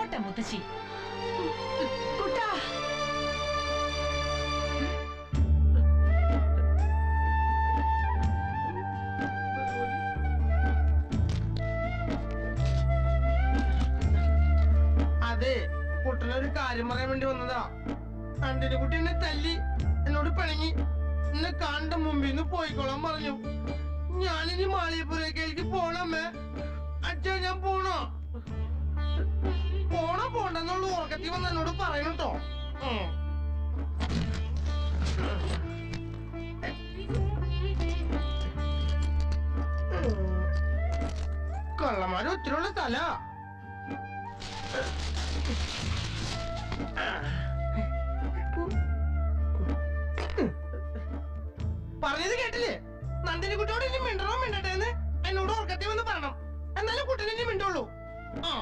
പോട്ടെ മുത്തശ്ശി കുട്ടാ അതെ കുട്ടനൊരു കാര്യം പറയാൻ വേണ്ടി വന്നതാ അണ്ടിന് കുട്ടി എന്നെ തല്ലി എന്നോട് പിണങ്ങി എന്നെ കണ്ട മുമ്പിൽ നിന്ന് പോയിക്കോളാൻ പറഞ്ഞു ഞാനിനി മാളിയപ്പുരയ്ക്കേക്ക് പോണമ്മേ അച്ഛാ ഞാൻ പോണോ പോണോ പോണ്ടെന്നുള്ള ഉറക്കത്തിൽ വന്ന് എന്നോട് പറയണം കേട്ടോ കള്ളന്മാര് ഒത്തിരിയുള്ള സ്ഥല പറഞ്ഞത് കേട്ടില്ലേ നന്ദിനി കുട്ടിയോട് ഇനി മിണ്ടണോ മിണ്ടട്ടെ എന്ന് എന്നോട് ഉറക്കത്തിൽ വന്ന് പറയണം എന്നാലും കുട്ടനെ ഇനി മിണ്ടുള്ളൂ ആ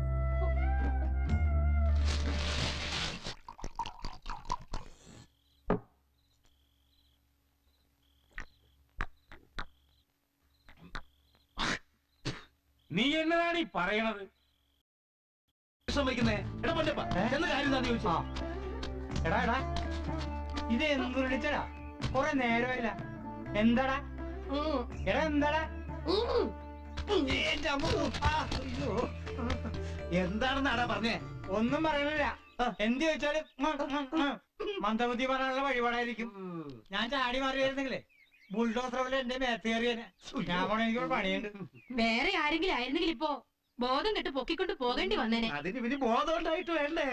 നീ എന്നതാണ് ഈ പറയണത് സമ്മതിക്കുന്നേ എടാ പൊന്നപ്പ എന്ന കാര്യം എന്താന്ന് ചോദിച്ചാ എടാ എടാ ഇത് എന്ത് വിളിച്ചടാ കൊറേ നേരമില്ല എന്താടാ എടാ എന്താടാ എന്റെ അമ്മ ആ, അയ്യോ. എന്താണെന്നാടാ പറഞ്ഞേ ഒന്നും പറയണില്ല എന്ത് ചോദിച്ചാലും ഉം, ഉം, ഉം. മന്ദബുദ്ധി പറയാനുള്ള വഴിപാടായിരിക്കും ഞാൻ ചാടി മാറിയായിരുന്നെങ്കിലേ ബുൾഡോസർ പോലെ എന്റെ മേത്ത് കയറിയനെ ഞാൻ പോണ എനിക്ക് പണിയുണ്ട് വേറെ ആരെങ്കിലും ആയിരുന്നെങ്കിൽ ഇപ്പോ ബോധം കെട്ട് പൊക്കിക്കൊണ്ട് പോകേണ്ടി വന്നേനെ അതിന് പിന്നെ ബോധം ഉണ്ടായിട്ട് വേണ്ടേ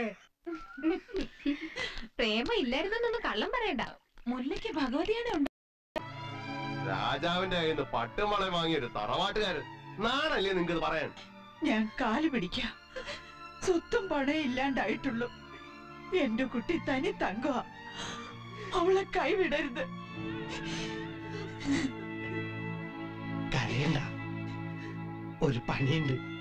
പ്രേമ ഇല്ലായിരുന്നൊന്നും കള്ളം പറയണ്ട മുല്ലയ്ക്ക് ഭഗവതിയാണ് ഉണ്ട് രാജാവിന്റെ കയ്യിൽ നിന്ന് പട്ടുമള വാങ്ങിയൊരു തറവാട്ടുകാരൻ നാണല്ലേ നിങ്ങത് പറയാൻ ഞാൻ കാല് പിടിക്കാം സ്വത്തും പണയും ഇല്ലാണ്ടായിട്ടുള്ളൂ എന്റെ കുട്ടി തനി തങ്ക അവളെ കൈവിടരുത് കരയണ്ട ഒരു പണിയുണ്ട്